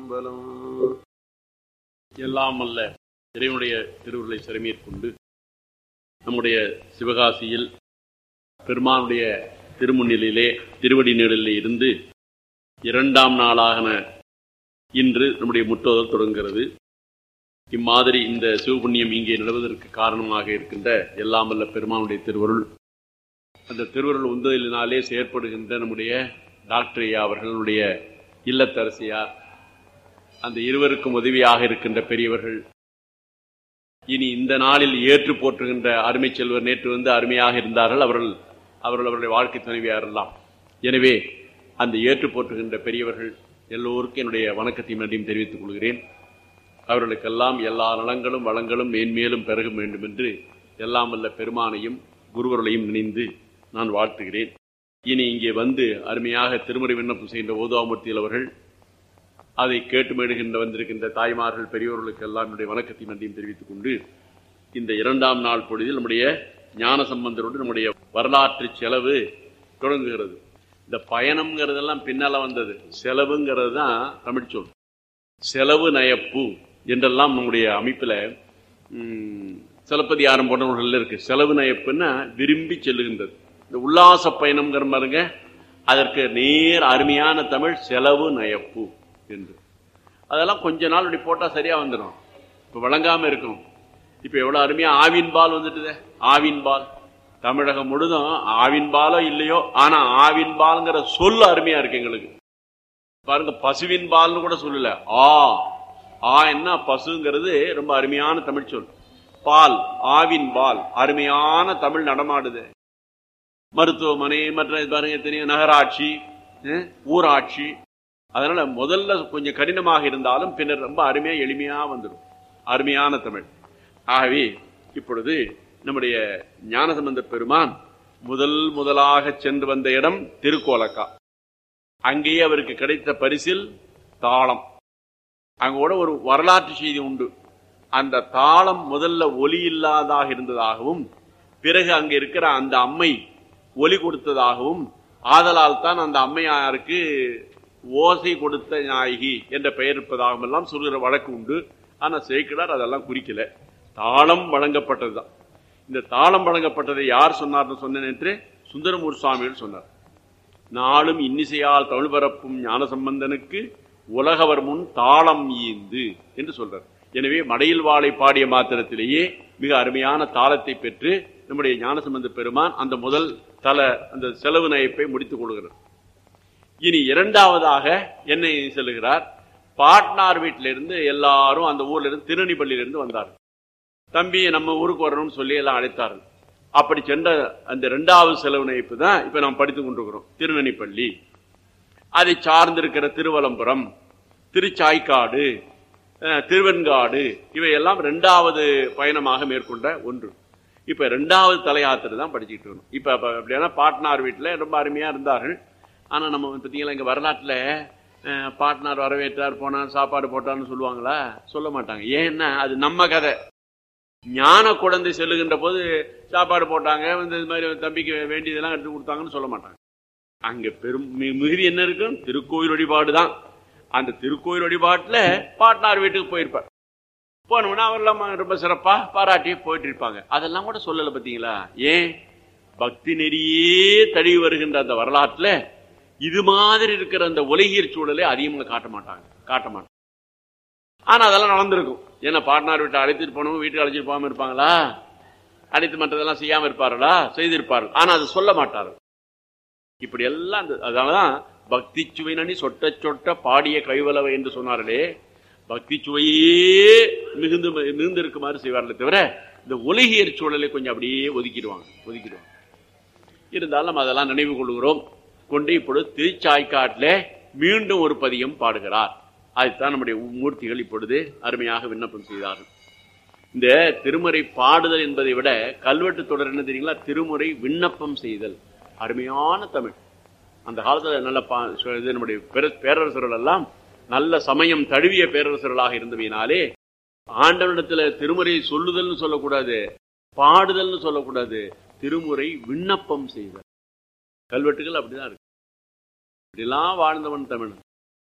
திருச்சிற்றம்பலம் எல்லாம் அல்ல இறைவனுடைய திருவுருளை சிறமேற்கொண்டு நம்முடைய சிவகாசியில் பெருமானுடைய திருமுன்னிலே திருவடி நிழலிலே இருந்து இரண்டாம் நாளாகன இன்று நம்முடைய முற்றோதல் தொடங்குகிறது இம்மாதிரி இந்த சிவபுண்ணியம் இங்கே நிலவுவதற்கு காரணமாக இருக்கின்ற எல்லாம் அல்ல பெருமானுடைய திருவருள் அந்த திருவருள் உந்தலினாலே செயற்படுகின்ற நம்முடைய டாக்டர் ஐயா அவர்களுடைய இல்லத்தரசியார் அந்த இருவருக்கும் உதவியாக இருக்கின்ற பெரியவர்கள் இனி இந்த நாளில் ஏற்று போற்றுகின்ற அருமை செல்வர் நேற்று வந்து அருமையாக இருந்தார்கள் அவர்கள் அவர்கள் அவருடைய வாழ்க்கை துணைவியார் எல்லாம் எனவே அந்த ஏற்று போற்றுகின்ற பெரியவர்கள் எல்லோருக்கும் என்னுடைய வணக்கத்தையும் நன்றியும் தெரிவித்துக் கொள்கிறேன் அவர்களுக்கெல்லாம் எல்லா நலங்களும் வளங்களும் மேன்மேலும் பெருக வேண்டும் என்று எல்லாம் வல்ல பெருமானையும் குருவர்களையும் நினைந்து நான் வாழ்த்துகிறேன் இனி இங்கே வந்து அருமையாக திருமுறை விண்ணப்பம் செய்கின்ற ஓதுவாமூர்த்தியில் அவர்கள் அதை கேட்டு மேடுகின்ற வந்திருக்கின்ற தாய்மார்கள் பெரியோர்களுக்கு எல்லாம் என்னுடைய வணக்கத்தையும் நன்றியும் தெரிவித்துக் கொண்டு இந்த இரண்டாம் நாள் பொழுதில் நம்முடைய ஞான சம்பந்தரோடு நம்முடைய வரலாற்று செலவு தொடங்குகிறது இந்த பயணம்ங்கிறதெல்லாம் பின்னால வந்தது செலவுங்கிறது தான் தமிழ் சொல் செலவு நயப்பு என்றெல்லாம் நம்முடைய அமைப்புல சிலப்பதிகாரம் போன்றவர்கள் இருக்கு செலவு நயப்புன்னா விரும்பி செல்லுகின்றது இந்த உல்லாச பயணம்ங்கிற பாருங்க அதற்கு நேர் அருமையான தமிழ் செலவு நயப்பு என்று அதெல்லாம் கொஞ்ச நாள் இப்படி போட்டா சரியா வந்துடும் இப்ப வழங்காம இருக்கும் இப்ப எவ்வளவு அருமையா ஆவின் பால் வந்துட்டுதே ஆவின் பால் தமிழகம் முழுதும் ஆவின் பாலோ இல்லையோ ஆனா ஆவின் பால்ங்கிற சொல் அருமையா இருக்கு எங்களுக்கு பாருங்க பசுவின் பால்னு கூட சொல்லல ஆ ஆ என்ன பசுங்கிறது ரொம்ப அருமையான தமிழ் சொல் பால் ஆவின் பால் அருமையான தமிழ் நடமாடுது மருத்துவமனை மற்ற பாருங்க தெரியும் நகராட்சி ஊராட்சி அதனால முதல்ல கொஞ்சம் கடினமாக இருந்தாலும் பின்னர் ரொம்ப அருமையா எளிமையா வந்துடும் அருமையான தமிழ் ஆகவே இப்பொழுது நம்முடைய ஞானசம்பந்த பெருமான் முதல் முதலாக சென்று வந்த இடம் திருக்கோலக்கா அங்கேயே அவருக்கு கிடைத்த பரிசில் தாளம் அங்க கூட ஒரு வரலாற்று செய்தி உண்டு அந்த தாளம் முதல்ல ஒலி இல்லாதாக இருந்ததாகவும் பிறகு அங்க இருக்கிற அந்த அம்மை ஒலி கொடுத்ததாகவும் ஆதலால் தான் அந்த அம்மையாருக்கு ஓசை கொடுத்த நாயகி என்ற பெயர் இருப்பதாகவும் எல்லாம் சொல்கிற வழக்கு உண்டு ஆனா சேக்கிடார் அதெல்லாம் குறிக்கல தாளம் வழங்கப்பட்டதுதான் இந்த தாளம் வழங்கப்பட்டதை யார் சொன்னார்னு சொன்னேன் என்று சுந்தரமூர் சுவாமிகள் சொன்னார் நாளும் இன்னிசையால் தமிழ் பரப்பும் ஞான சம்பந்தனுக்கு உலகவர் முன் தாளம் ஈந்து என்று சொல்றார் எனவே மடையில் வாழை பாடிய மாத்திரத்திலேயே மிக அருமையான தாளத்தை பெற்று நம்முடைய ஞானசம்பந்த பெருமான் அந்த முதல் தல அந்த செலவு நயப்பை முடித்துக் கொள்கிறார் இனி இரண்டாவதாக என்னை செல்லுகிறார் பாட்னார் வீட்டிலிருந்து எல்லாரும் அந்த ஊர்ல இருந்து திருநெல்வேலியிலிருந்து வந்தார் தம்பி நம்ம ஊருக்கு வரணும்னு சொல்லி எல்லாம் அழைத்தார்கள் அப்படி சென்ற அந்த இரண்டாவது செலவு நயப்பு தான் இப்ப நாம் படித்துக் கொண்டிருக்கிறோம் திருநெல்வேலி அதை சார்ந்திருக்கிற திருவலம்புரம் திருச்சாய்க்காடு திருவெண்காடு இவையெல்லாம் இரண்டாவது பயணமாக மேற்கொண்ட ஒன்று இப்ப இரண்டாவது தலையாத்திரை தான் படிச்சுட்டு இருக்கணும் இப்ப அப்படின்னா பாட்னார் வீட்டுல ரொம்ப அருமையா இருந்தார்கள் ஆனா நம்ம பார்த்தீங்களா இங்க வரலாற்றுல பாட்னார் வரவேற்றார் போனார் சாப்பாடு போட்டார்னு சொல்லுவாங்களா சொல்ல மாட்டாங்க ஏன்னா அது நம்ம கதை ஞான குழந்தை செல்லுகின்ற போது சாப்பாடு போட்டாங்க வந்து இது மாதிரி தம்பிக்கு வேண்டியதெல்லாம் எடுத்து கொடுத்தாங்கன்னு சொல்ல மாட்டாங்க அங்க பெரும் மிகுதி என்ன இருக்கும் திருக்கோயில் வழிபாடு தான் அந்த திருக்கோயில் வழிபாட்டுல பாட்னார் வீட்டுக்கு போயிருப்பார் போனோம்னா அவரெல்லாம் ரொம்ப சிறப்பா பாராட்டி போயிட்டு இருப்பாங்க அதெல்லாம் கூட சொல்லல பாத்தீங்களா ஏன் பக்தி நெறியே தழுவி வருகின்ற அந்த வரலாற்றுல இது மாதிரி இருக்கிற அந்த உலகியல் சூழலை அதிகமாக காட்ட மாட்டாங்க காட்ட மாட்டாங்க ஆனா அதெல்லாம் நடந்திருக்கும் ஏன்னா பாட்னார் வீட்டை அழைத்துட்டு போனவங்க வீட்டுக்கு அழைச்சிட்டு போகாம இருப்பாங்களா அழைத்து மற்றதெல்லாம் செய்யாம இருப்பார்களா செய்திருப்பார்கள் ஆனா அதை சொல்ல மாட்டார்கள் இப்படி எல்லாம் அதனாலதான் பக்தி சுவை நனி சொட்ட சொட்ட பாடிய கைவலவை என்று சொன்னார்களே பக்தி சுவையே மிகுந்து மிகுந்து இருக்குமாறு செய்வார்களே தவிர இந்த உலகியற் சூழலை கொஞ்சம் அப்படியே ஒதுக்கிடுவாங்க ஒதுக்கிடுவாங்க இருந்தாலும் நம்ம அதெல்லாம் நினைவு கொள்கிறோம் கொண்டு இப்பொழுது திருச்சாய்க்காட்டில் மீண்டும் ஒரு பதியம் பாடுகிறார் அதுதான் நம்முடைய மூர்த்திகள் இப்பொழுது அருமையாக விண்ணப்பம் செய்தார்கள் இந்த திருமுறை பாடுதல் என்பதை விட கல்வெட்டு தொடர் என்ன தெரியுங்களா திருமுறை விண்ணப்பம் செய்தல் அருமையான தமிழ் அந்த காலத்துல நல்ல இது நம்முடைய பேரரசர்கள் எல்லாம் நல்ல சமயம் தழுவிய பேரரசர்களாக இருந்தவையினாலே ஆண்டவனிடத்துல திருமுறை சொல்லுதல்னு சொல்லக்கூடாது பாடுதல்னு சொல்லக்கூடாது திருமுறை விண்ணப்பம் செய்தல் கல்வெட்டுகள் அப்படிதான் இருக்கு இப்படிலாம் வாழ்ந்தவன் தமிழன்